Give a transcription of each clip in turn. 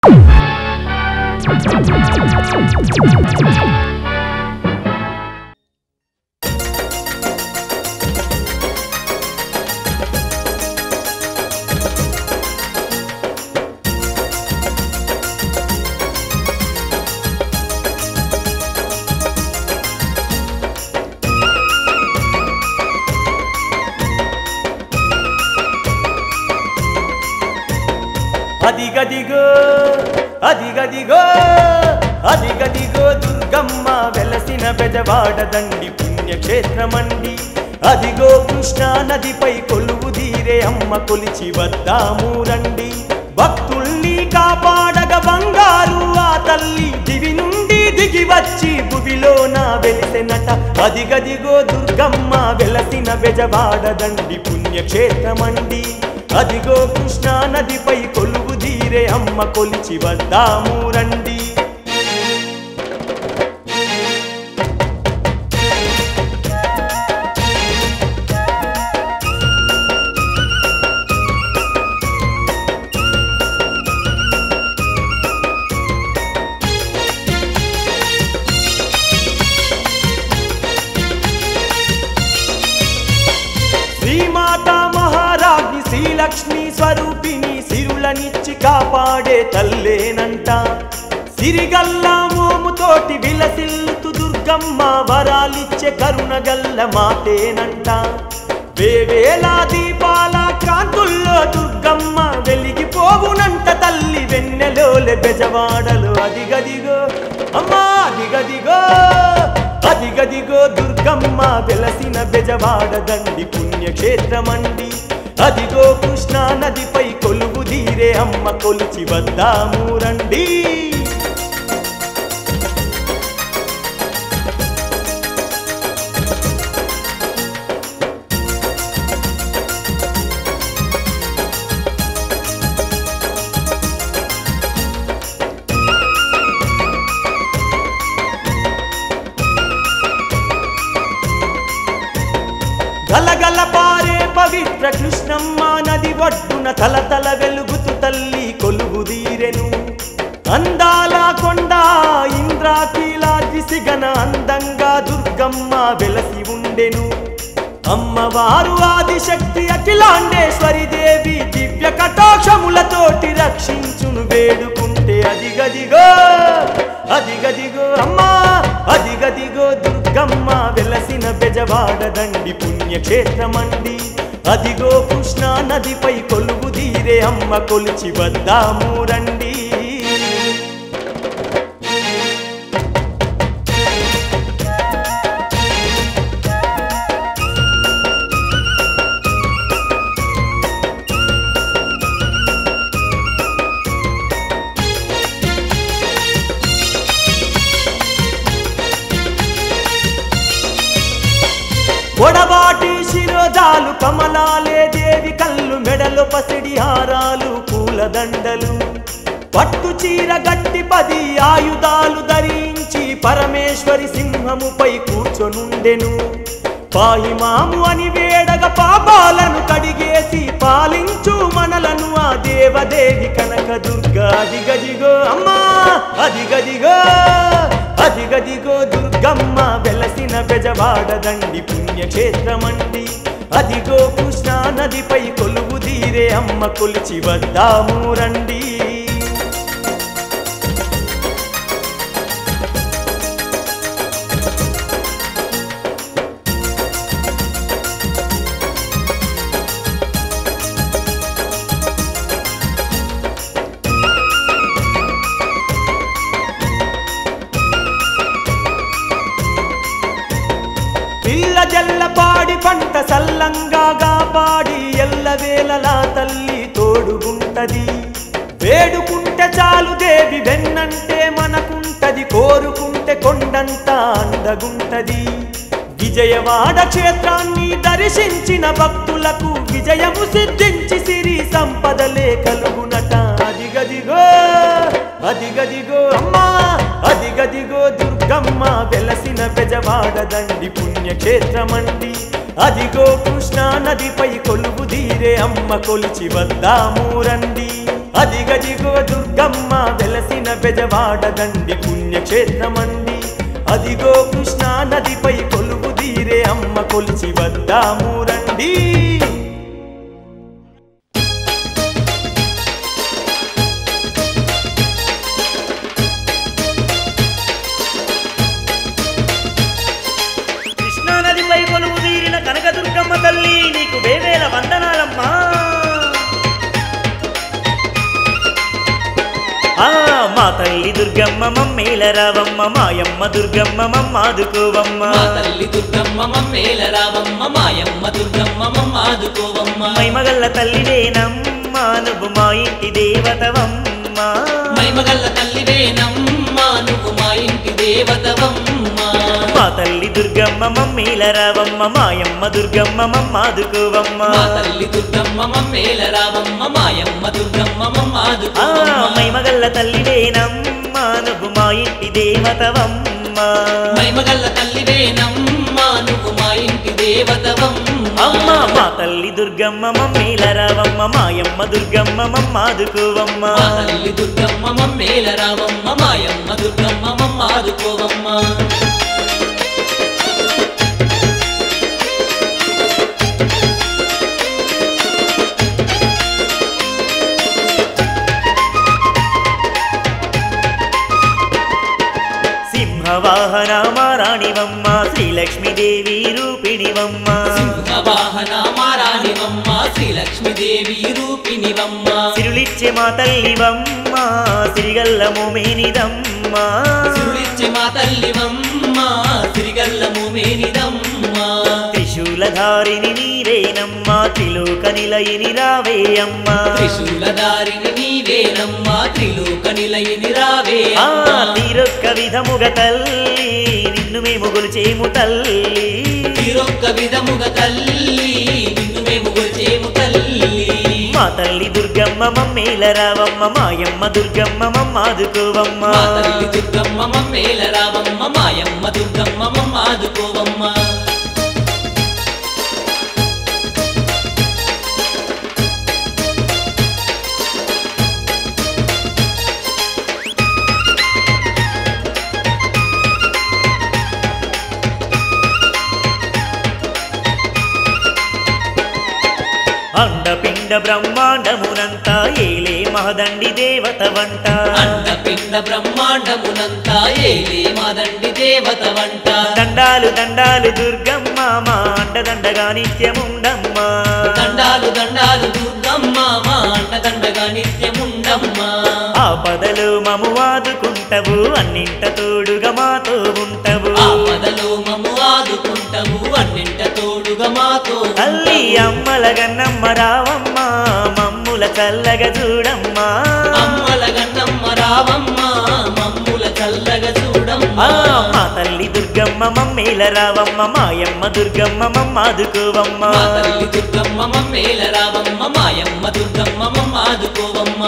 అదిగదిగో అదిగదిగో అదిగదిగో దుర్గమ్మ వెలసిన బెజవాడ దండి పుణ్యక్షేత్రమండి అదిగో కృష్ణా నదిపై కొలువు తీరే అమ్మ కొలిచి వద్దాము రండి భక్తుల్ని కాపాడగ బంగారు ఆ తల్లి దివి నుండి దిగి వచ్చి భువిలోన వెలిసెనట అదిగదిగో దుర్గమ్మ వెలసిన బెజవాడ దండి పుణ్యక్షేత్రమండి అదిగో కృష్ణా నదిపై కొలువు తీరే అమ్మ కొలిచి వద్దాము రండి శ్రీమాత మహారాజ్ని శ్రీలక్ష్మి స్వరూపిణి సిరులనిచ్చి కాపాడే తల్లేనంట సిరిగల్ల మోముతోటి విలసిల్లుతు దుర్గమ్మ వరాలిచ్చే కరుణగల్ల మాతేనంట వేవేల దీపాల కాంతుల్లో దుర్గమ్మ వెలిగిపోవునంట తల్లి వెన్నెలోలె బెజవాడలు అదిగదిగో అమ్మా అదిగదిగో అదిగదిగో దుర్గమ్మ వెలసిన బెజవాడ దండి పుణ్యక్షేత్రమండి అదిగో కృష్ణా నదిపై కొలువు తీరే అమ్మ కొలిచి వద్దాము రండి గలగల పారే పవిత్ర కృష్ణమ్మ నది ఒడ్డున తల తల వెలుగుతు తల్లి కొలువు దీరెను అందాల కొండ ఇంద్రాకీలాద్రి సిగన అందంగా దుర్గమ్మ వెలసి ఉండెను అమ్మవారు ఆదిశక్తి అఖిలాండేశ్వరి దేవి దివ్య కటాక్షములతోటి రక్షించును వేడుకుంటే అదిగదిగో అదిగదిగో అమ్మా అదిగదిగో దుర్గమ్మ వెలసిన బెజవాడ దండి పుణ్యక్షేత్రమండి అదిగో కృష్ణా నదిపై కొలువు తీరే అమ్మ కొలిచి వద్దాము రండి పొడవాటి శిరోజాలు కమలాలే దేవి కళ్ళు మెడలు పసిడి హారాలు పూలదండలు పట్టు చీర గట్టి పది ఆయుధాలు ధరించి పరమేశ్వరి సింహముపై కూర్చొనుండెను పాహిమాము అని వేడగ పాపాలను కడిగేసి పాలించు మనలను ఆ దేవదేవి కనక దుర్గా అదిగదిగో అమ్మా అదిగదిగో అదిగదిగో దుర్గమ్మ వెలసిన బెజవాడ దండి పుణ్యక్షేత్రమండి అదిగో కృష్ణా నదిపై కొలువు తీరే అమ్మ కొలిచి వద్దాము రండి పిల్ల జల్ల పాడి పంట సల్లంగా పాడి ఎల్లవేళలా తల్లి తోడుగుంటది వేడుకుంటే చాలు దేవి వెన్నంటే మనకుంటది కోరుకుంటే కొండంత అందగుంటది విజయవాడ క్షేత్రాన్ని దర్శించిన భక్తులకు విజయము సిద్ధించి సిరి సంపదలే కలుగునట అదిగదిగో అదిగదిగో అమ్మా అదిగదిగో దుర్గమ్మ వెలసిన బెజవాడ దండి పుణ్యక్షేత్రమండి అదిగో కృష్ణా నదిపై కొలువు తీరే అమ్మ కొలిచి వద్దాము రండి అదిగదిగో దుర్గమ్మ వెలసిన బెజవాడ దండి పుణ్యక్షేత్రమండి అదిగో కృష్ణా నదిపై కొలువు తీరే అమ్మ కొలిచి వద్దాము రండి కృష్ణానదిపై కొలువు తీరిన కనకదుర్గమ్మ తల్లి నీకు వేవేల వందనాలమ్మా ఆ మా తల్లి దుర్గమ్మ మమ్మేల రావమ్మ మాయమ్మ దుర్గమ్మ మమ్మాదుకోవమ్మ మా తల్లి దుర్గమ్మ మమ్మేల రావమ్మ మాయమ్మ దుర్గమ్మ మమ్మాదుకోవమ్మ మైమగల్ల తల్లివేనమ్మ నువ్వు మా ఇంటి దేవతవమ్మ మైమగల్ల తల్లివేనమ్మ నువ్వు మా ఇంటి దేవతవమ్మ మా తల్లి దుర్గమ్మ మమ్మేల రావమ్మ మాయమ్మ దుర్గమ్మ మమ్మాదుకోవమ్మ మా తల్లి దుర్గమ్మ మమ్మేల రావమ్మ మాయమ్మ దుర్గమ్మ ఆ మమ్మాదుకోవమ్మ మైమగల్ల తల్లివేనమ్మ నువ్వు మా ఇంటి దేవతవమ్మ మైమగల్ల తల్లివేనమ్మ నువ్వు మా ఇంటి దేవతవమ్మ అమ్మ మా తల్లి దుర్గమ్మ మమ్మేల రావమ్మ మాయమ్మ దుర్గమ్మ మమ్మాదుకోవమ్మ మా తల్లి దుర్గమ్మ మమ్మేల రావమ్మ మాయమ్మ దుర్గమ్మ మమ్మాదుకోవమ్మ సింహవాహన మారాణివమ్మ శ్రీలక్ష్మీదేవి రూపిణివమ్మ సింహవాహన మారాణివమ్మ శ్రీలక్ష్మీదేవి రూపిణివమ్మ సిరులిచ్చే మా తల్లివమ్మ సిరిగల్ల మోమేనిదమ్మ సిరులిచ్చే మా తల్లివమ్మ సిరిగల్లము మేనిదమ్మ త్రిశూలధారిని నీవేనమ్మ త్రిలోక నిలయని రావే అమ్మ త్రిశూలధారిని నీవేనమ్మ త్రిలోక నిలయని రావే ఆ అమ్మ. తీరొక్క విధముగ తల్లి నిన్ను మేము గొలిచేము తల్లి తీరొక్క విధముగ తల్లి నిన్ను మేము గొలిచేము తల్లి మా తల్లి దుర్గమ్మ మమ్మేల రావమ్మ మాయమ్మ దుర్గమ్మ మమ్మాదుకోవమ్మ మా తల్లి దుర్గమ్మ మమ్మేల రావమ్మ మాయమ్మ దుర్గమ్మ మమ్మాదుకోవమ్మ అండపిండ బ్రహ్మాండమునంతా ఏలే మహదండి దేవత వంట అండపిండ బ్రహ్మాండమునంతా ఏలే మాదండి దేవత వంట దండాలు దండాలు దుర్గమ్మ మా అండదండగా నిత్యముండమ్మ దండాలు దండాలు దుర్గమ్మ మా అండదండగా నిత్యముండమ్మ ఆపదలు మము ఆదుకుంటవు అన్నింట తోడుగా మాతో ఉంటవు ఆపదలో మము ఆదుకుంటవు అన్నింట తోడుగా మాతో తల్లి అమ్మల గన్నమ్మ రావమ్మ మమ్ముల చల్లగా చూడమ్మా అమ్మల గన్నమ్మ రావమ్మ మమ్ముల చల్లగా చూడమ్మ ఆ, మా తల్లి దుర్గమ్మ మమ్మేల రావమ్మ మాయమ్మ దుర్గమ్మ మమ్మాదుకోవమ్మ మా తల్లి దుర్గమ్మ మమ్మేల రావమ్మ మాయమ్మ దుర్గమ్మ మమ్మాదుకోవమ్మ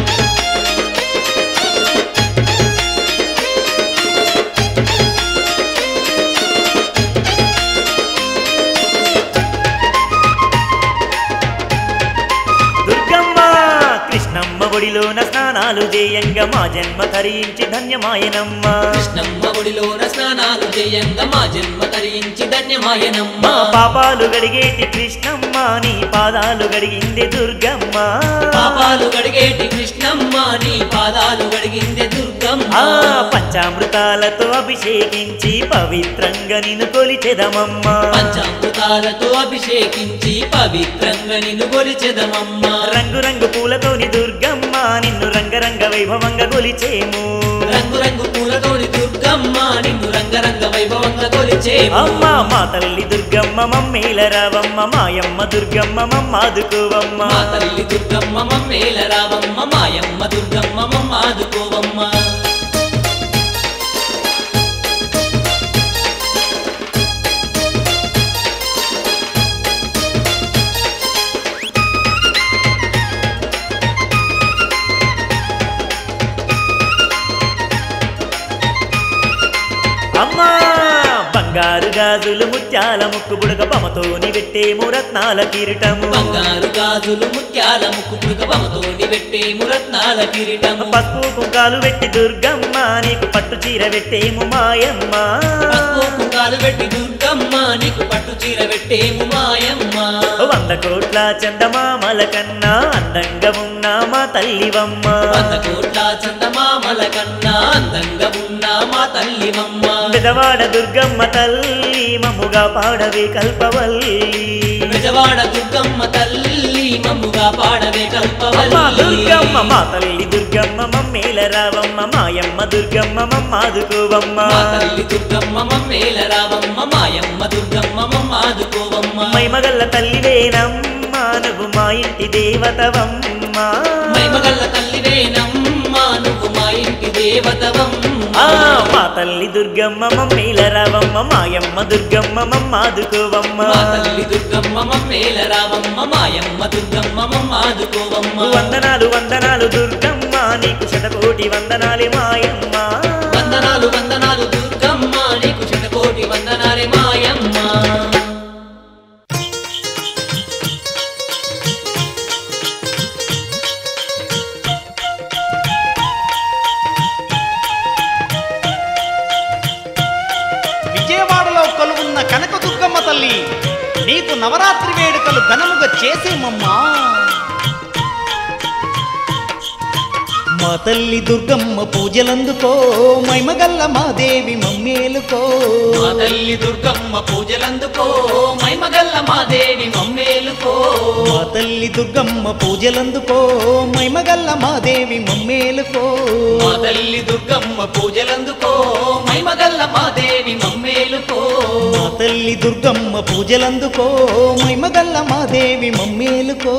దుర్గమ్మ కృష్ణమ్మ ఒడిలోన స్నానాలు చేయంగా మా జన్మ తరించి ధన్యమాయనమ్మ కృష్ణమ్మ ఒడిలోన స్నానాలు చేయంగా మా జన్మ తరించి ధన్యమాయనమ్మ మా పాపాలు గడిగేటి కృష్ణమ్మ నీ పాదాలు గడిగింది దుర్గమ్మ పాపాలు గడిగేటి కృష్ణమ్మ నీ పాదాలు గడిగిందే దుర్గమ్మ ఆ పంచామృతాలతో అభిషేకించి పవిత్రంగా నిన్ను కొలిచెదమమ్మ పంచామృతాలతో అభిషేకించి పవిత్రంగా నిన్ను కొలిచెదమమ్మ రంగు రంగు పూలతోని దుర్గమ్మ నిన్ను రంగరంగ వైభవంగా కొలిచేము రంగు రంగు పూలతోని దుర్గమ్మ నిన్ను రంగరంగ వైభవంగా కొలిచే అమ్మ మా తల్లి దుర్గమ్మ మమ్మేల రావమ్మ మాయమ్మ దుర్గమ్మ మమ్మాదుకోవమ్మ మా తల్లి దుర్గమ్మ మమ్మేల రావమ్మ మాయమ్మ దుర్గమ్మ మమ్మాదుకోవమ్మ అమ్మా బంగారు గాజులు ముత్యాల ముక్కు బుడగ బమతోని పెట్టేము రత్నాల కిరీటము బంగారు గాజులు ముత్యాల ముక్కు పురుగమతోని పెట్టేము రత్నాల కిరీటము పసుపు కుంకాలు పెట్టి దుర్గమ్మ నీకు పట్టు చీర పెట్టేము మాయమ్మ పసుపు కుంకాలు పెట్టి దుర్గమ్మ నీకు పట్టు చీర పెట్టేము మాయమ్మ వంద కోట్ల చందమామల కన్నా అందంగా ఉన్న మా తల్లివమ్మ వంద కోట్ల చందమామల కన్నా అందంగా ఉన్న మా తల్లివమ్మ పెదవాడ దుర్గమ్మ తల్లి మమ్ముగా పాడవే కల్పవల్లి బెజవాడ దుర్గమ్మ తల్లి మమ్ముగా పాడవే అమ్మ దుర్గమ్మ కల్పవల్లి మా తల్లి దుర్గమ్మ మమ్మేల రావమ్మ మాయమ్మ దుర్గమ్మ మమ్మాదుకోవమ్మ మా తల్లి దుర్గమ్మ మమ్మేల రావమ్మ మాయమ్మ దుర్గమ్మ మమ్మాదుకోవమ్మ మైమగల్ల తల్లివేనమ్మ నువ్వు మా ఇంటి దేవతవమ్మ మైమగల్ల తల్లివేనమ్మ నువ్వు మా ఇంటి దేవతవమ్మ ఆ, మా తల్లి దుర్గమ్మ మమ్మేల రావమ్మ మాయమ్మ దుర్గమ్మ మమ్మాదుకోవమ్మ మా తల్లి దుర్గమ్మ మమ్మేల రావమ్మ మాయమ్మ దుర్గమ్మ మమ్మాదుకోవమ్మ వందనాలు వందనాలు దుర్గమ్మ నీకు శతకోటి వందనాలే మాయమ్మ వందనాలు వందనాలు దుర్గమ్మ నీకు శతకోటి వందనాలే మాయమ్మ విజయవాడలో కొలువున్న కనకదుర్గమ్మ తల్లి నీకు నవరాత్రి వేడుకలు ఘనముగా చేసేమమ్మా మా తల్లి దుర్గమ్మ పూజలందుకో మైమగల్ల మాదేవి మమ్మేలుకో మా తల్లి దుర్గమ్మ పూజలందుకో మైమగల్ల మాదేవి మమ్మేలుకో మా తల్లి దుర్గమ్మ పూజలందుకో మైమగల్ల మాదేవి మమ్మేలుకో మా తల్లి దుర్గమ్మ పూజలందుకో మైమగల్ల మాదేవి మమ్మేలుకో మా తల్లి దుర్గమ్మ పూజలందుకో మైమగల్ల మాదేవి మమ్మేలుకో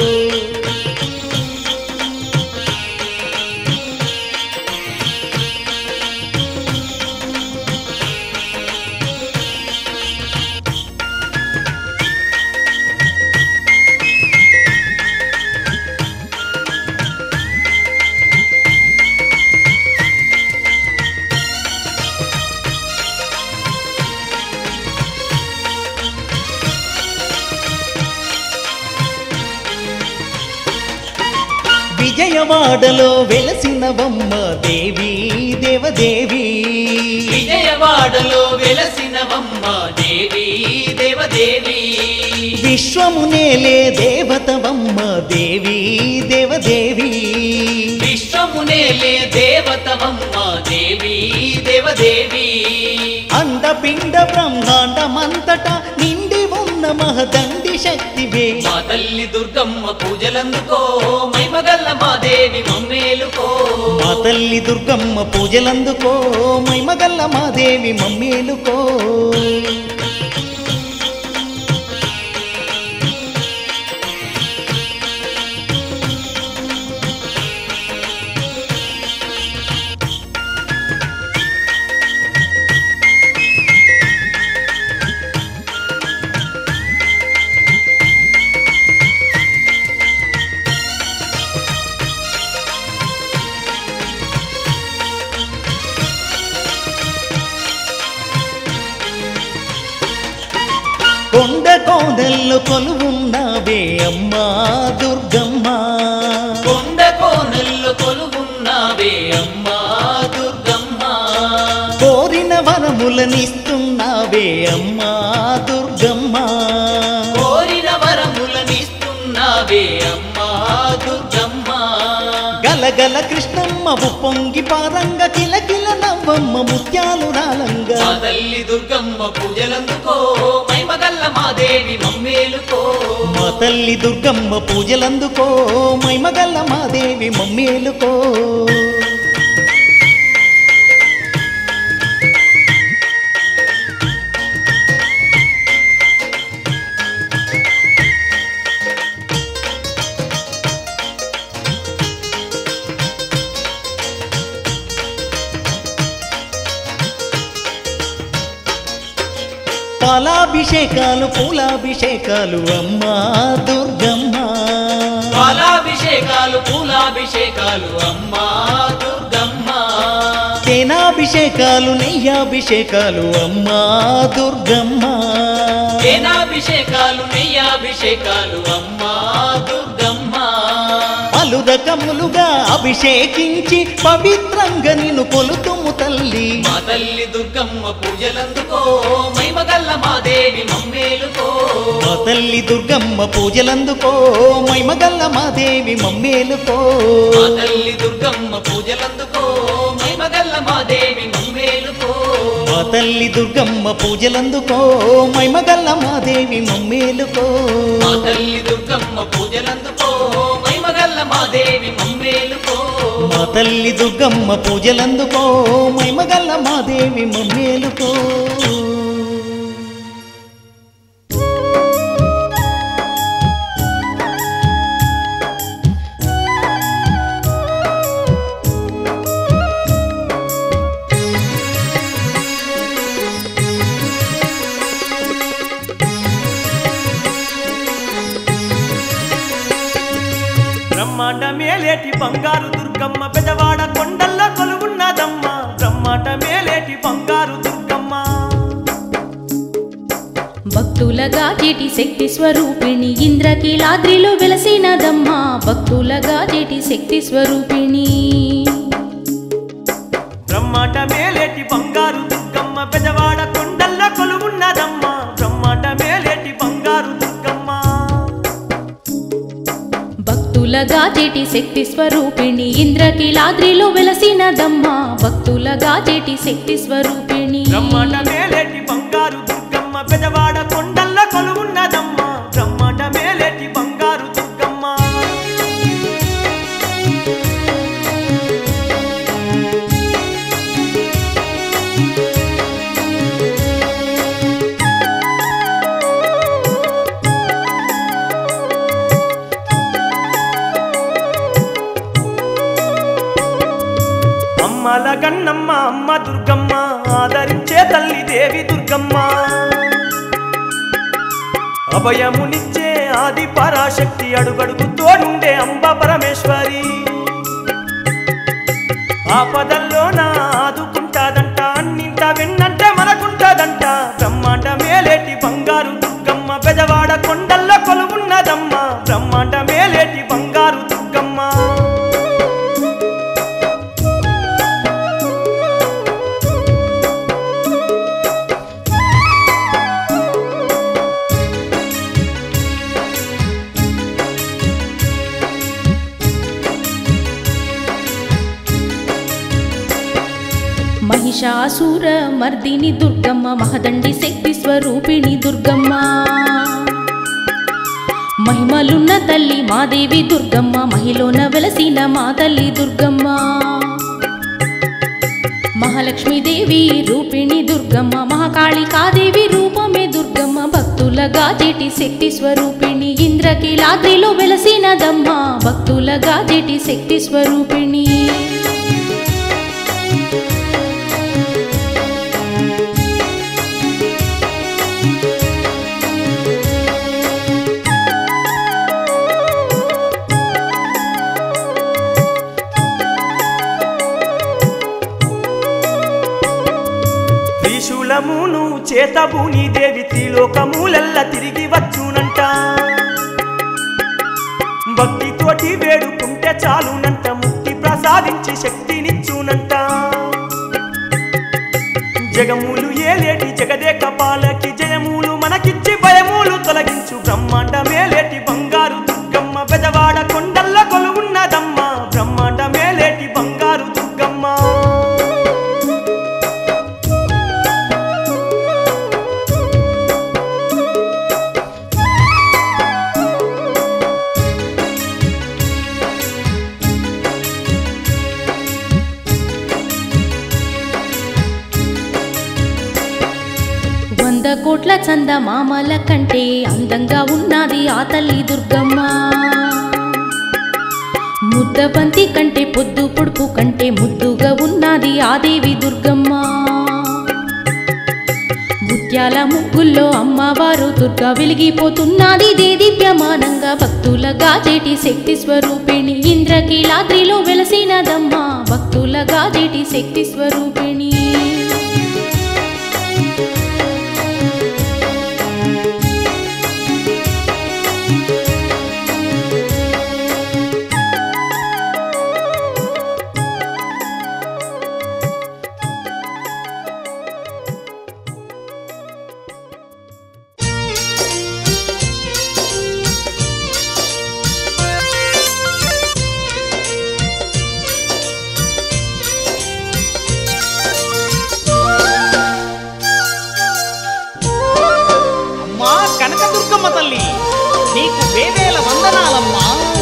విజయవాడలో వెలసినవమ్మ దేవి దేవదేవి విజయవాడలో వెలసినవమ్మ దేవి దేవదేవి విశ్వమునేలే దేవతవమ్మ దేవి దేవదేవి విశ్వమునేలే దేవతవమ్మ దేవి దేవదేవి అండపిండ బ్రహ్మాండమంతటా నిండి ఉన్న మహదండి శక్తివే మా తల్లి దుర్గమ్మ పూజలందుకో మైమగల్ల మాదేవి మమ్మేలుకో మా తల్లి దుర్గమ్మ పూజలందుకో మైమగల్ల మాదేవి మమ్మేలుకో కొండ కోడల్లో కొలువున్నావే అమ్మా దుర్గమ్మ కొండ కోనల్లో కొలువున్నావే అమ్మా దుర్గమ్మ కోరిన వరములనిస్తున్నావే అమ్మా దుర్గమ్మ కోరిన వరములనిస్తున్నావే అమ్మా దుర్గమ్మ గలగల కృష్ణమ్మ పొంగి పారంగ కిలకిల నవ్వమ్మ ముత్యాలు రాలంగా మా తల్లి దుర్గమ్మ పూజలందుకో మైమగల్ల మాదేవి మమ్మేలుకో మా తల్లి దుర్గమ్మ పూజలందుకో మైమగల్ల మాదేవి మమ్మేలుకో పాలాభిషేకాలు పూలాభిషేకాలు అమ్మా దుర్గమ్మ పాలాభిషేకాలు పూలాభిషేకాలు అమ్మా దుర్గమ్మ తేనాభిషేకాలు తేనాభిషేకాలు నెయ్యాభిషేకాలు అమ్మా దుర్గమ్మ తేనాభిషేకాలు నెయ్యాభిషేకాలు అమ్మా దుర్గమ్మ పలు రకములుగా అభిషేకించి పవిత్రంగా నిన్ను కొలుతుము తల్లి మా తల్లి దుర్గమ్మ పూజలందుకో మైమగల్ల మాదేవి మమ్మేలుకో మా తల్లి దుర్గమ్మ పూజలందుకో మైమగల్ల మాదేవి మమ్మేలుకో మా తల్లి దుర్గమ్మ పూజలందుకో మైమగల్ల మాదేవి మమ్మేలుకో మా తల్లి దుర్గమ్మ పూజలందుకో మైమగల్ల మాదేవి మమ్మేలుకో మా తల్లి దుర్గమ్మ పూజలందుకో మైమగల్ల మాదేవి మమ్మేలుకో మా తల్లి దుర్గమ్మ పూజలందుకో మైమగల్ల మాదేవి మమ్మేలుకో బ్రహ్మాండ మేలేటి బంగారు దుర్గమ్మ పెదవాడ కొండల్ల కొలువున్నదమ్మ బ్రహ్మాండ మేలేటి బంగారు దుర్గమ్మ భక్తులగా చేటి శక్తి స్వరూపిణి ఇంద్రకీలాద్రిలో వెలసినదమ్మ భక్తులగా చేటి శక్తి స్వరూపిణి బ్రహ్మాండ మేలేటి బంగారు దుర్గమ్మ పెదవాడ కొండల్ల కొలువున్నదమ్మ బ్రహ్మాండ మేలేటి బంగారు దుర్గమ్మ భక్తులగా చేటి శక్తి స్వరూపిణి ఇంద్రకీలాద్రిలో వెలసినదమ్మ భక్తులగా చేటి శక్తి స్వరూపిణి బ్రహ్మాండ మేలేటి బంగారు దుర్గమ్మ పెదవాడ కొండల్ల కొలువున్నదమ్మ బ్రహ్మాండ మేలేటి బంగారు దుర్గమ్మ అమ్మల గన్నమ్మ అమ్మ దుర్గమ్మ ఆదరించే తల్లి దేవి దుర్గమ్మ అభయమునిచ్చే ఆది పరాశక్తి అడుగడుగు తోడుండే అంబ పరమేశ్వరి ఆపదల్లోన ఆదుకుంటాదంట అన్నింట విన్నంట మనకుంటాదంట బ్రహ్మాండ మేలేటి బంగారు దుర్గమ్మ పెదవాడ కొండల్ల కొలువున్నదమ్మ బ్రహ్మాండ మేలేటి బంగారు దుర్గమ్మ మహిషాసుర మర్దిని దుర్గమ్మ మహదండి శక్తి స్వరూపిణి దుర్గమ్మ మహిమలున్న తల్లి మాదేవి దుర్గమ్మ మహిలోన వెలసిన మా తల్లి దుర్గమ్మ మహాలక్ష్మీదేవి రూపిణి దుర్గమ్మ మహాకాళికాదేవి రూపమే దుర్గమ్మ భక్తులగా చేటి శక్తి స్వరూపిణి ఇంద్రకీలాద్రిలో వెలసినదమ్మ భక్తులగా చేటి శక్తి స్వరూపిణి త్రిశూలమును చేతబూని దేవి త్రిలోకములెల్ల తిరిగి వచ్చునంట భక్తితోటి వేడుకుంటే చాలునంట ముక్తి ప్రసాదించి శక్తినిచ్చునంట జగములు ఏలేటి జగదేక పాలకి జయములు మనకిచ్చి భయములు తొలగించు బ్రహ్మాండ మేలేటి బంగారు దుర్గమ్మ పెదవాడ కొండల్ల కొలువున్నదమ్మ బ్రహ్మాండ మేలేటి బంగారు దుర్గమ్మ వంద కోట్ల చంద మామల కంటే అందంగా ఉన్నది ఆ తల్లి దుర్గమ్మ ముద్దబంతి కంటే పొద్దు పొడుపు కంటే ముద్దుగా ఉన్నది ఆ దేవి దుర్గమ్మ ముత్య ముత్యాల ముగ్గుల్లో అమ్మవారు దుర్గా వెలిగిపోతున్నది దేదీప్యమానంగా భక్తుల గాజేటి శక్తి స్వరూపిణి ఇంద్రకీలాద్రిలో వెలసినదమ్మ భక్తుల గాజేటి శక్తి స్వరూపిణి అమ్మా కనకదుర్గమ్మ తల్లి నీకు వేవేల వందనాలమ్మా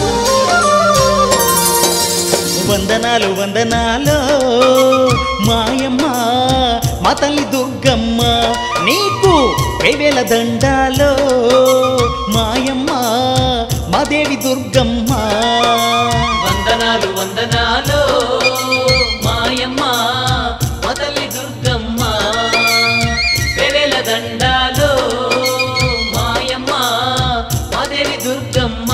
వందనాలు వందనాలు మాయమ్మ మా తల్లి దుర్గమ్మ నీకు వేవేల దండాలో మాయమ్మ మా దేవి దుర్గమ్మ వందనాలు వందనాలు మాయమ్మ మా తల్లి దుర్గమ్మ వెలెల దండాలు మాయమ్మ మా దేవి దుర్గమ్మ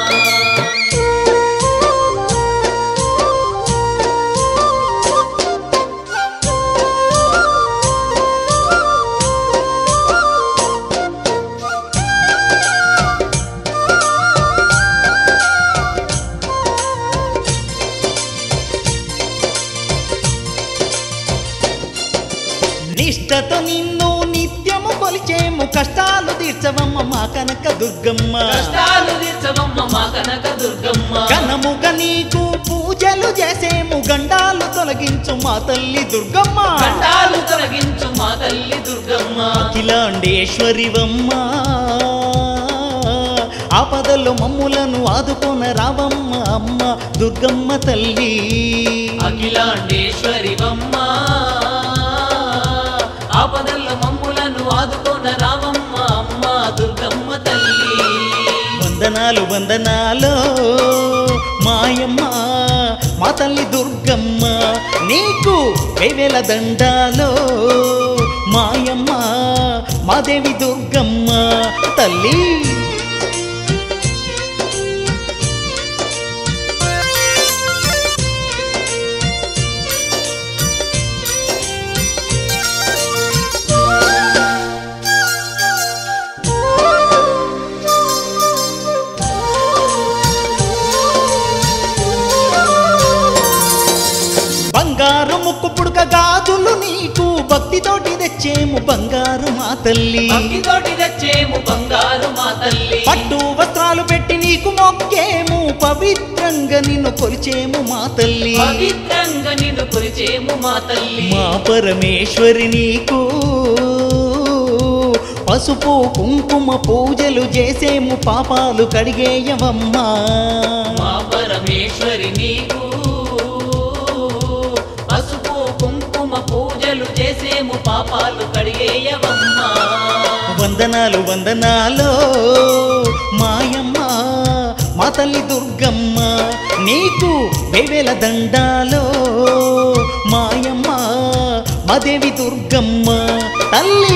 నిష్టతో నిన్ను నిత్యము కొలిచేము కష్టాలు తీర్చవమ్మ మా కనక దుర్గమ్మ కష్టాలు తీర్చవమ్మ మా కనక దుర్గమ్మ కనముగ నీకు పూజలు చేసేము గండాలు తొలగించు మా తల్లి దుర్గమ్మ కష్టాలు తొలగించు మా తల్లి దుర్గమ్మ అఖిలాండేశ్వరివమ్మ ఆపదల్లో మమ్ములను ఆదుకొన రావమ్మ అమ్మ దుర్గమ్మ తల్లి అఖిలాండేశ్వరివమ్మ ఆపదల్ల మమ్ములను ఆదుకోన రావమ్మ అమ్మ దుర్గమ్మ తల్లి వందనాలు వందనాలు మాయమ్మ మా తల్లి దుర్గమ్మ నీకు వేవేల దండాలో మాయమ్మ మా దేవి దుర్గమ్మ తల్లి బంగారు ముక్కు పుడక గాజులు నీకు భక్తితోటి తెచ్చేము బంగారు మా తల్లి భక్తితోటి తెచ్చేము బంగారు మా తల్లి పట్టు వస్త్రాలు పెట్టి నీకు మొక్కేము పవిత్రంగా నిన్ను కొలిచేము మా తల్లి పవిత్రంగా నిన్ను కొలిచేము మా తల్లి మా పరమేశ్వరి నీకు పసుపు కుంకుమ పూజలు చేసేము పాపాలు కడిగేయవమ్మా మా పరమేశ్వరి నీకు పసుపు కుంకుమ పూజలు చేసేము పాపాలు కడిగేయవమ్మా వందనాలు వందనాలు మాయమ్మ మా తల్లి దుర్గమ్మ నీకు వేవేల దండాలో మాయమ్మ మా దేవి దుర్గమ్మ తల్లి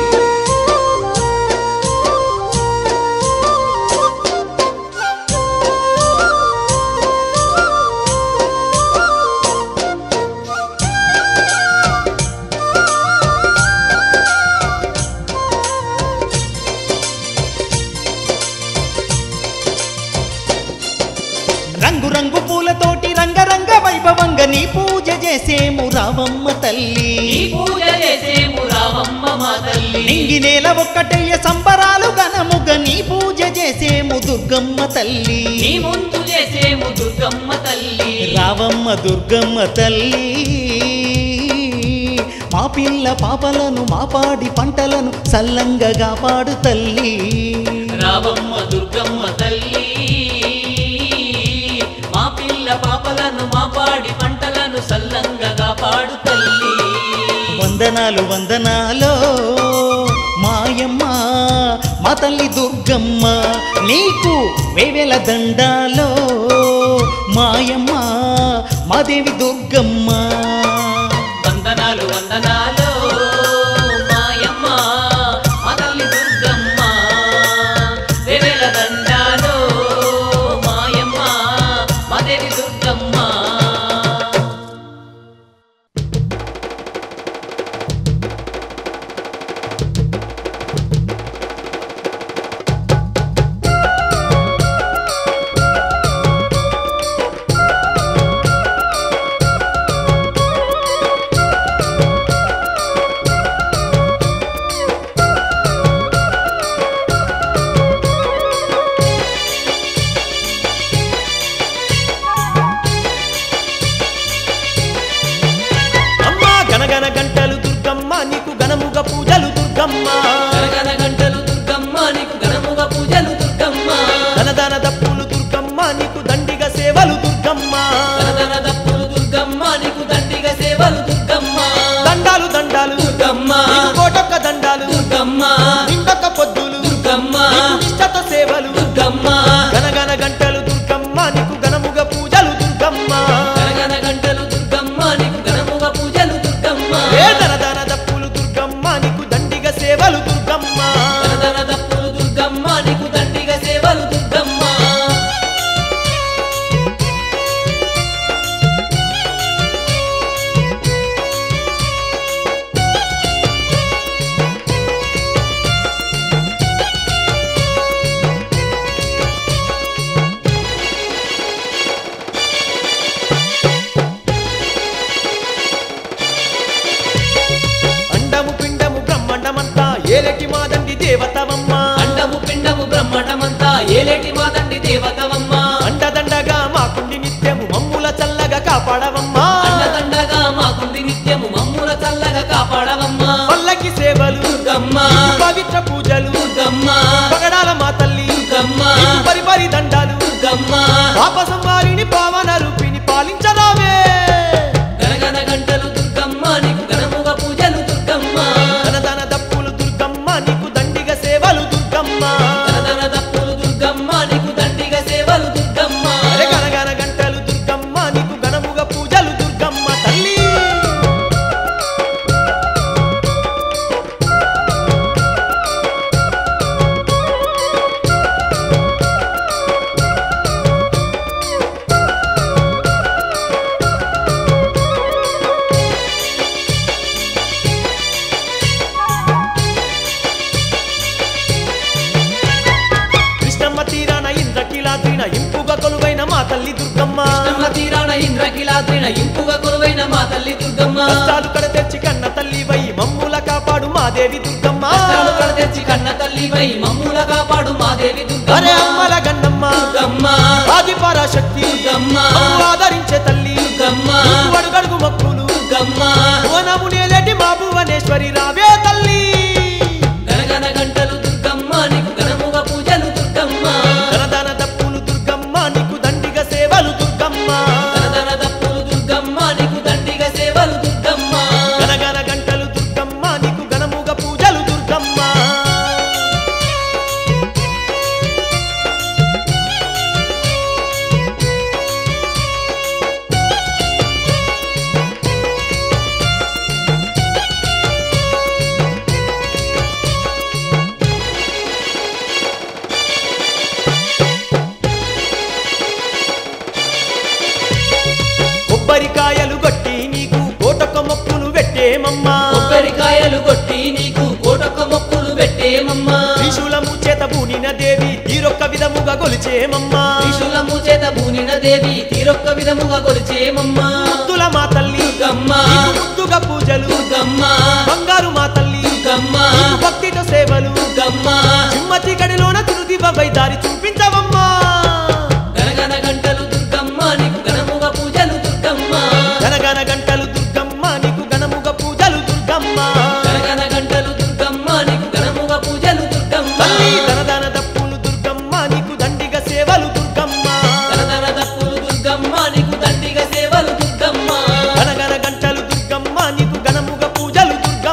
రంగు రంగు పూలతోటి రంగరంగ వైభవంగా నీ పూజ చేసేము రావమ్మ తల్లి ఈ పూజ చేసేము రావమ్మ మా తల్లి నింగి నేల ఒక్కటయ్య సంబరాలు గనముగ నీ పూజ చేసేము దుర్గమ్మ తల్లి నీ ముందు చేసేము దుర్గమ్మ తల్లి రావమ్మ దుర్గమ్మ తల్లి మా పిల్ల పాపలను మా పాడి పంటలను సల్లంగా కాపాడు తల్లి రావమ్మ దుర్గమ్మ తల్లి మా పిల్ల పాపలను మా పాడి పంటలను సల్లంగా కాపాడు తల్లి వందనాలు వందనాలు మాయమ్మ మా తల్లి దుర్గమ్మ నీకు వేవేల దండాలో మాయమ్మ మా దేవి దుర్గమ్మ వందనాలు వందనాలు మాయమ్మ గనగన గంటలు దుర్గమ్మ నీకు ఘనముగ పూజలు దుర్గమ్మ గనగన గంటలు దుర్గమ్మ నీకు ఘనముగా పూజలు దుర్గమ్మ ధనధన దప్పులు దుర్గమ్మ నీకు దండిగ సేవలు దుర్గమ్మ ధనధన దప్పులు దుర్గమ్మ నీకు దండిగా సేవలు దుర్గమ్మ దండాలు దండాలు దుర్గమ్మ నీకు కోటొక్క దండాలు దుర్గమ్మ నిండొక్క పొద్దులు దుర్గమ్మ నీకు నిష్టత సేవలు దుర్గమ్మ గనగన గంటలు దుర్గమ్మ నీకు ఘనముగ పూజలు దుర్గమ్మ గనగన గంటలు దుర్గమ్మ నీకు ఘనముగా పూజలు దుర్గమ్మ ఏ ధనధన దప్పులు దుర్గమ్మ నీకు దండిగ సేవలు దుర్గమ్మ ధనధన దప్పులు దుర్గమ్మ నీకు దండిగా సేవలు దుర్గమ్మ అండము పిండము బ్రహ్మాండమంతా ఏలటి మాదండి దేవతవమ్మ అండము పిండము బ్రహ్మటమంతా ఏలేటి మాదండి దేవతవమ్మ అండదండగా మాకుండి నిత్యము మమ్ముల చల్లగా కాపాడవమ్మా అండదండగా మాకుంది నిత్యము మమ్ముల చల్లగా కాపాడవమ్మ పల్లకి సేవలు దుర్గమ్మ పవిత్ర పూజలు దుర్గమ్మ పగడాల మా తల్లి దుర్గమ్మ నీకు పరిపరి దండాలు దుర్గమ్మ పాప సంవారిని పావన రూపిని పాలించరావే గనగన గంటలు దుర్గమ్మ నీకు ఘనముగా పూజలు దుర్గమ్మ ధనధన దప్పులు దుర్గమ్మ నీకు దండిగ సేవలు దుర్గమ్మ ధనధన దప్పులు దుర్గమ్మ నీకు దండిగా సేవలు దుర్గమ్మ అరే గనగన గంటలు దుర్గమ్మ నీకు ఘనముగ పూజలు దుర్గమ్మ తల్లి కృష్ణమ్మ తీరాన ఇంద్రకిలాద్రిన ఇంపుగా కొలువైన మా తల్లి దుర్గమ్మ కృష్ణమ్మ తీరాన ఇంద్రకిలాద్రిన ఇంపుగా కొలువైన మా తల్లి దుర్గమ్మ కష్టాలు కడ తెచ్చి కన్న తల్లి వై మమ్ముల కాపాడు మా దేవి దుర్గమ్మ కష్టాలు కడ తెచ్చి కన్న తల్లి వై మమ్ముల కాపాడు మా దేవి అరే దుర్గమ్మ అమ్మల గన్నమ్మ దుర్గమ్మ ఆది పరాశక్తి దుర్గమ్మ మమ్ము ఆదరించే తల్లి దుర్గమ్మ నీకు అడుగడుగు మొక్కులు దుర్గమ్మ ఓనము నేలేటి మా భువనేశ్వరి రావే తల్లి గనగన గంటలు దుర్గమ్మ నీకు ఘనముగా పూజలు దుర్గమ్మ ధనధన దప్పులు దుర్గమ్మ నీకు దండిగ సేవలు దుర్గమ్మ ధనధన దప్పులు దుర్గమ్మ నీకు దండిగా సేవలు దుర్గమ్మ గనగన గంటలు దుర్గమ్మ నీకు ఘనముగ పూజలు దుర్గమ్మ కొబ్బరికాయలు గట్టి నీకు కోటొక్క మొక్కులు పెట్టేమమ్మా కొబ్బరికాయలు కొట్టి నీకు కోటొక్క మొక్కులు పెట్టేమమ్మా త్రిశూలము చేత బూనిన దేవి తీరొక్క విధముగా గొలిచేమమ్మా త్రిశూలము చేత బూనిన దేవి తీరొక్క విధముగా కొలిచేమమ్మా ముద్దుల మా తల్లి దుర్గమ్మ నీకు ముద్దుగా పూజలు దుర్గమ్మ బంగారు మా తల్లి దుర్గమ్మ నీకు భక్తితో సేవలు దుర్గమ్మ చిమ్మతి గడిలోన తిరుదివై దారి చూపించవమ్మా గనగన గంటలు దుర్గమ్మ నీకు ఘనముగా పూజలు దుర్గమ్మ గనగన గంటలు దుర్గమ్మ నీకు ఘనముగ పూజలు దుర్గమ్మ గనగన గంటలు దుర్గమ్మ నీకు ఘనముగా పూజలు దుర్గమ్మ తల్లి ధనధన దప్పులు దుర్గమ్మ నీకు దండిగ సేవలు దుర్గమ్మ ధనధన దప్పులు దుర్గమ్మ నీకు దండిగా సేవలు దుర్గమ్మ గనగన గంటలు దుర్గమ్మ నీకు ఘనముగ పూజలు దుర్గమ్మ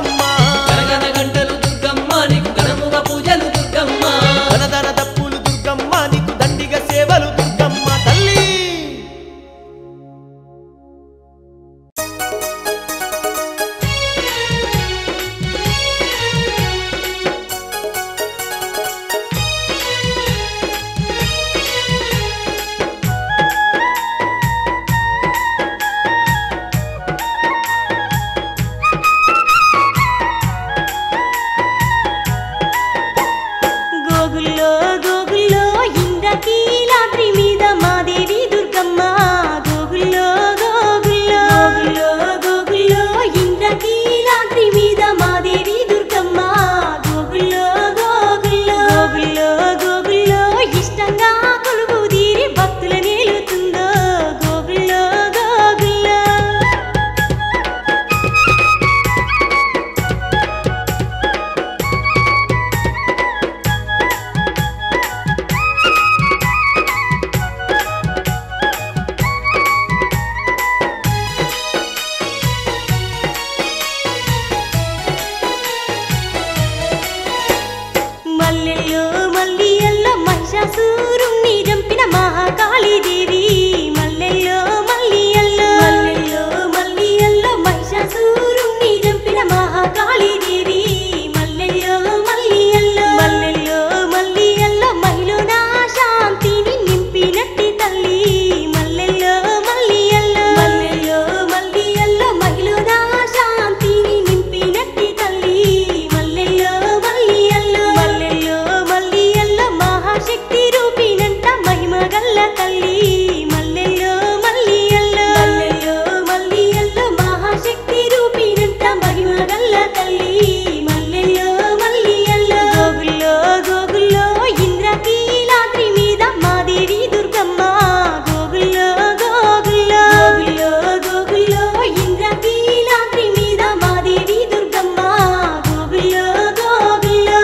మహాకాళీదేవి మల్లెల్లో మల్లియల్లో మల్లెల్లో మల్లియల్లో మహిషాసూరుణ్ణి చంపిన మహాకాళీదేవి మల్లెల్లో మల్లియల్లో మల్లెల్లో మల్లియల్లో మహిళన శాంతిని నింపినట్టి తల్లి మల్లెల్లో మల్లియల్లో మల్లెల్లో మల్లియల్లో మహిళన శాంతిని నింపినట్టి తల్లి మల్లెల్లో మల్లియల్లో మల్లెల్లో మల్లియల్లో మహాశక్తి రూపినంట మహిమ గల్ల తల్లి మల్లెల్లో మల్లియల్లో మల్లెల్లో మల్లియల్లో మహాశక్తి రూపినంట మహిమ గల్ల తల్లి మల్లెల్లో మల్లియల్లో గోగుల్లో గోగుల్లో ఇంద్రకీలాద్రి మీద మాదేవి దుర్గమ్మ గోగుల్లో గోగుల్లో గోగుల్లో గోగుల్లో ఇంద్రకీలాద్రి మీద మాదేవి దుర్గమ్మ గోగుల్లో గోగుల్లో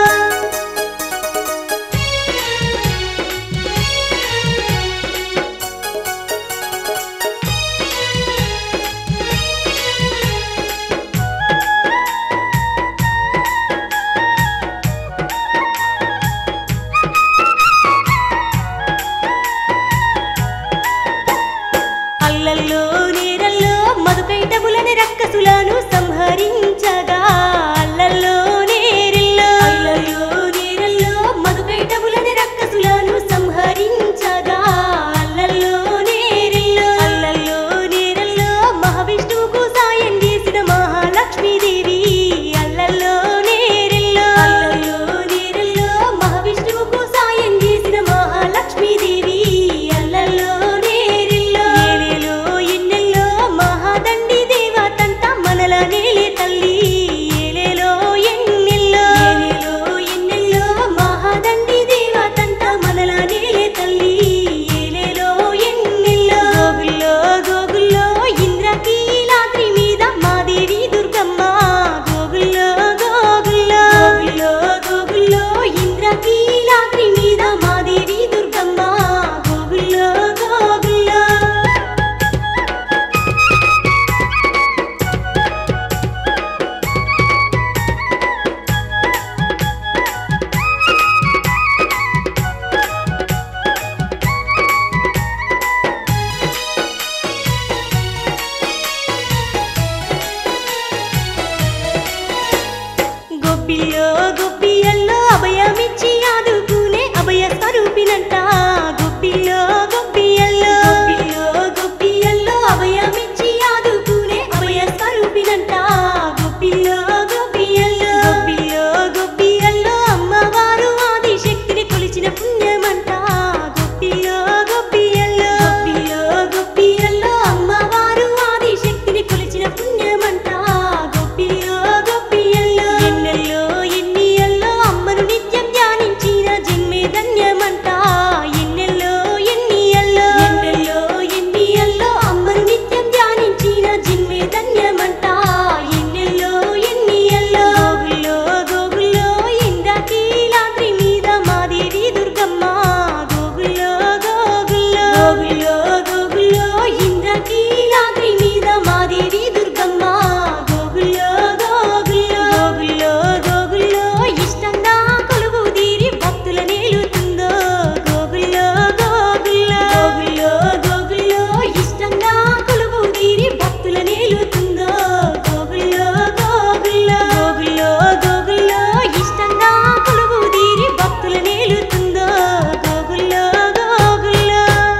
అల్లల్లో నేరల్లో మధుకైటములని రక్కసులను సంహరించగా అల్లల్లో నేరెల్లో అల్లల్లో నేరల్లో మధుకైటములని రక్కసులను సంహరించగా అల్లల్లో నేరెల్లో అల్లల్లో నేరల్లో మహావిష్ణువుకు సాయం చేసిన మహాలక్ష్మీదేవి అల్లల్లో నేరెల్లో అల్లల్లో నేరెల్లో మహావిష్ణువుకు సాయం చేసిన మహాలక్ష్మీదేవి అల్లల్లో నేరెల్లో ఏలేలో ఎన్నెల్లో మహాదండి దేవతంత మనల నేలే తల్లి ఏలేలో ఎన్నెల్లో ఏలేలో ఎన్నెల్లో మహాదండి దేవతంత మనల నేలే తల్లి ఏలేలో ఎన్నెల్లో గోగుల్లో గోగుల్లో ఇంద్రకీలాద్రి మీద మాదేవి దుర్గమ్మ గోగుల్లో గోగుల్లో గోగుల్లో గోగుల్లో ఇంద్రకీలాద్రి మీద మాదేవి దుర్గమ్మ గోగుల్లో గోగుల్లో గొప్పిల్లో గొప్పియల్లో అభయమిచ్చి ఆదుకునే అభయ స్వరూపినంట గొప్పిల్లో గొప్పియల్లో గొప్పిల్లో గొప్పియల్లో అభయమిచ్చి ఆదుకునే అభయ స్వరూపినంట గొప్పిల్లో గొప్పియల్లో గొప్పిల్లో గొప్పియల్లో అమ్మవారు ఆది శక్తిని కొలిచిన పుణ్యమంట గొప్పిల్లో గొప్పియల్లో గొప్పిల్లో గొప్పియల్లో అమ్మవారు ఆది శక్తిని కొలిచిన పుణ్యమంట గొప్పిల్లో గొప్పియల్లో ఎన్నెల్లో ఎన్నియల్లో అమ్మను నిత్యం ధ్యానించిన జన్మే ధన్యమంట ఎన్నెల్లో ఎన్నియల్లో ఎన్నెల్లో ఎన్నియల్లో అమ్మను నిత్యం ధ్యానించిన జన్మే ధన్యమంట ఎన్నెల్లో ఎన్నియల్లో గోగుల్లో గోగుల్లో ఇంద్రకీలాద్రి మీద మాదేవి దుర్గమ్మ గోగుల్లో గోగుల్లో గోగుల్లో గోగుల్లో ఇంద్రకీలాద్రి మీద మాదేవి దుర్గమ్మ గోగుల్లో గోగుల్లో గోగుల్లో గోగుల్లో ఇష్టంగా కొలువు తీరి భక్తుల నేలుతుందో గోగుల్లో గోగుల్లో గోగుల్లో గోగుల్లో ఇష్టంగా కొలువు తీరి భక్తుల నేలుతుందో గోగుల్లో గోగుల్లో గోగుల్లో గోగుల్లో ఇష్టంగా కొలువు తీరి భక్తుల నేలుతుందో గోగుల్లో గోగుల్లో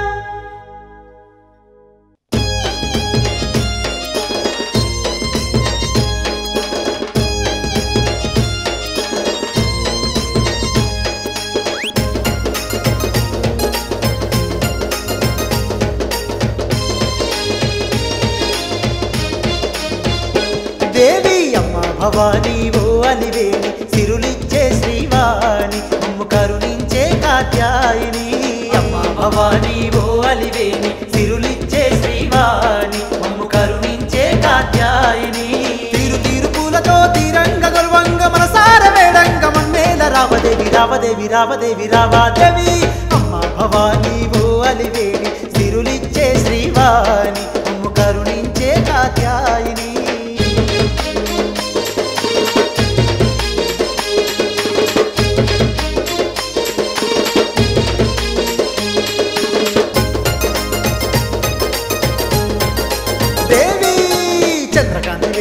దేవి అమ్మ భవానీ ఓ అలివేణి సిరులిచ్చే శ్రీవాణి అమ్ము కరుణించే కాత్యాయిని అమ్మ భవానీ ఓ అలివేణి సిరులిచ్చే శ్రీవాణి అమ్ము కరుణించే కాత్యాయిని తీరు తీరు పూలతో తీరంగ గర్వంగ మనసార వేడంగ మన్మేల రావదేవి రావదేవి రావదేవి రావాదేవి అమ్మ భవానీ ఓ అలివేణి సిరులిచ్చే శ్రీవాణి అమ్ము కరుణించే కాత్యాయిని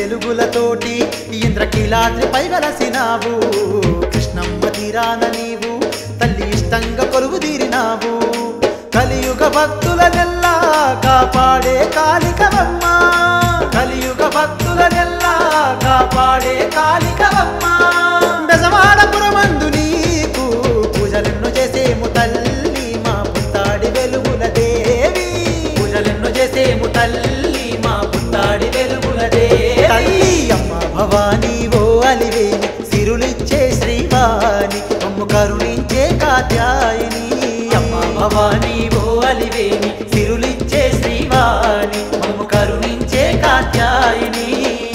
వెలుగులతోటి ఇంద్రకీలాద్రిపై వెలసినావు కృష్ణమ్మ తీరాన నీవు తల్లి ఇష్టంగా కొలువు తీరినావు కలియుగ భక్తులనెల్లా కాపాడే కాళికవమ్మ కలియుగ భక్తులనెల్లా కాపాడే కాళికవమ్మ బెజవాడపురమందు నీకు పూజలెన్ను చేసేము తల్లి మా పుత్తాడి వెలుగుల దేవి పూజలెన్ను చేసేము తల్లి మా పుత్తాడి వెలుగుల దేవి తల్లి అమ్మ భవానీ ఓ అలివేని సిరులిచ్చే శ్రీవాణి అమ్ము కరుణించే కాత్యాయిని అమ్మ భవానీ ఓ అలివేని సిరులిచ్చే శ్రీవాణి అమ్ము కరుణించే కాత్యాయిని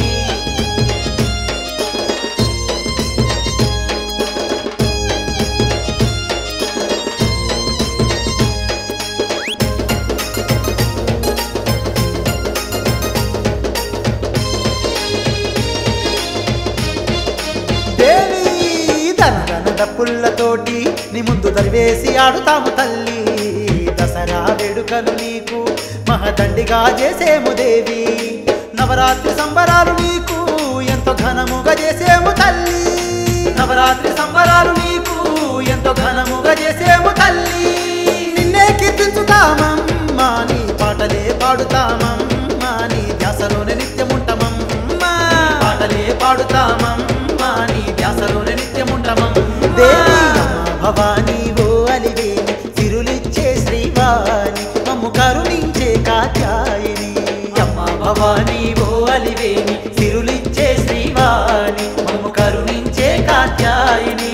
దేవి ధనధన పుల్లతోటి నీ ముందు దరివేసి ఆడుతాము తల్లి దసరా వేడుకలు నీకు మహదండిగా చేసేము దేవి నవరాత్రి సంబరాలు నీకు ఎంతో ఘనముగా చేసేము తల్లి నవరాత్రి సంబరాలు నీకు ఎంతో ఘనముగా చేసేము తల్లి నిన్నే కీర్తించుతామమ్మా నీ పాటలే పాడుతామమ్మా నీ ధ్యాసలోనే నిత్యముంటమమ్మా పాటలే పాడుతామమ్మా నీ ధ్యాసలోనే నిత్యముంటమమ్మ దేవి అమ్మ భవానీ ఓ అలివేని తిరులిచ్చే శ్రీవాణి మమ్ము కరుణించే కాత్యాయిని అమ్మ భవానీ ఓ అలివేని తిరులిచ్చే శ్రీవాణి మమ్ము కరుణించే కాత్యాయిని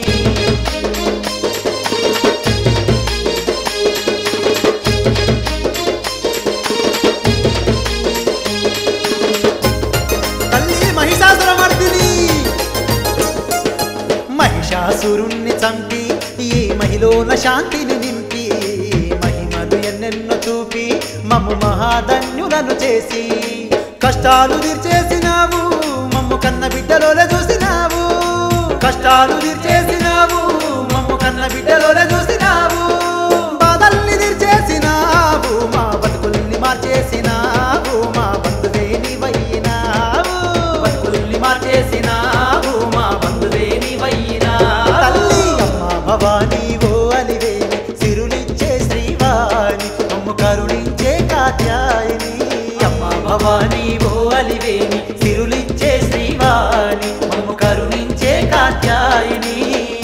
తల్లి మహిషాసురమర్దిని మహిషాసురుణ్ణి చంపి ఈ మహిలోన శాంతిని నింపి మహిమలు ఎన్నెన్నో చూపి మమ్ము మహాధన్యులను చేసి కష్టాలు తీర్చేసినావు మమ్ము కన్న బిడ్డలోనే చూసినావు కష్టాలు తీర్చేసినావు మమ్ము కన్న బిడ్డలోనే చూసినావు బాధల్ని తీర్చేసినావు మా బతుకుల్ని మార్చేసినావు మా బంధువే నీవయ్యినావు బతుకుల్ని మార్చేసినావు మా బంధువే నీవయ్యినావు తల్లి అమ్మ భవానీ ఓ అలివేని సిరులిచ్చే శ్రీవాణి మమ్ము కరుణించే కాత్యాయని అమ్మ భవానీ ఓ అలివేని సిరులిచ్చే శ్రీవాణి మమ్ము కరుణించే కాత్యాయని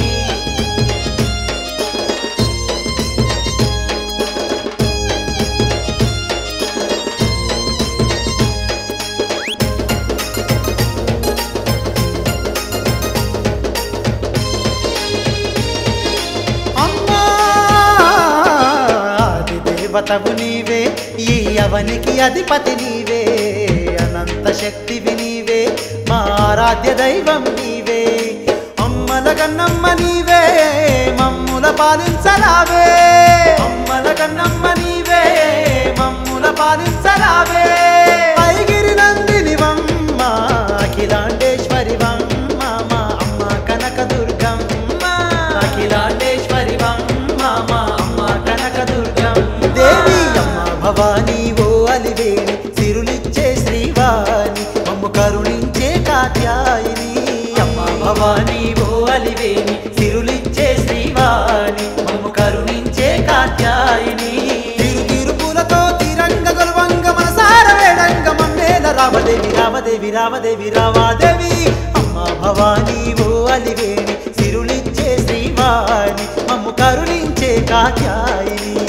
అమ్మా ఆది దేవతవు నీవే ఈ అవనికి అధిపతి నీవే అనంత శక్తివి నీవే మా ఆరాధ్య దైవం నీవే అమ్మల కన్నమ్మ నీవే మమ్ముల పాలించరావే అమ్మల కన్నమ్మ నీవే మమ్ముల పాలించరావే ఐగిరి నందిని వమ్మ అఖిలాండేశ్వరి వమ్మ మా అమ్మ కనక దుర్గమ్మ అఖిలాండేశ్వరి వమ్మ మా అమ్మ కనక దుర్గమ్మ దేవి అమ్మ భవానీ ఓ అలివేణి సిరులిచ్చే శ్రీవాణి మమ్ము కరుణించే కాత్యాయిని అమ్మ భవానీ ఓ అలివేణి సిరులిచ్చే శ్రీవాణి మమ్ము కరుణించే కాత్యాయిని తిరు తిరుపులతో తిరంగ గొల్వంగ మనసార వేడంగ మమ్మేల రామదేవి రామదేవి రామదేవి రామాదేవి అమ్మ భవానీ ఓ అలివేణి సిరులిచ్చే శ్రీవాణి మమ్ము కరుణించే కాత్యాయిని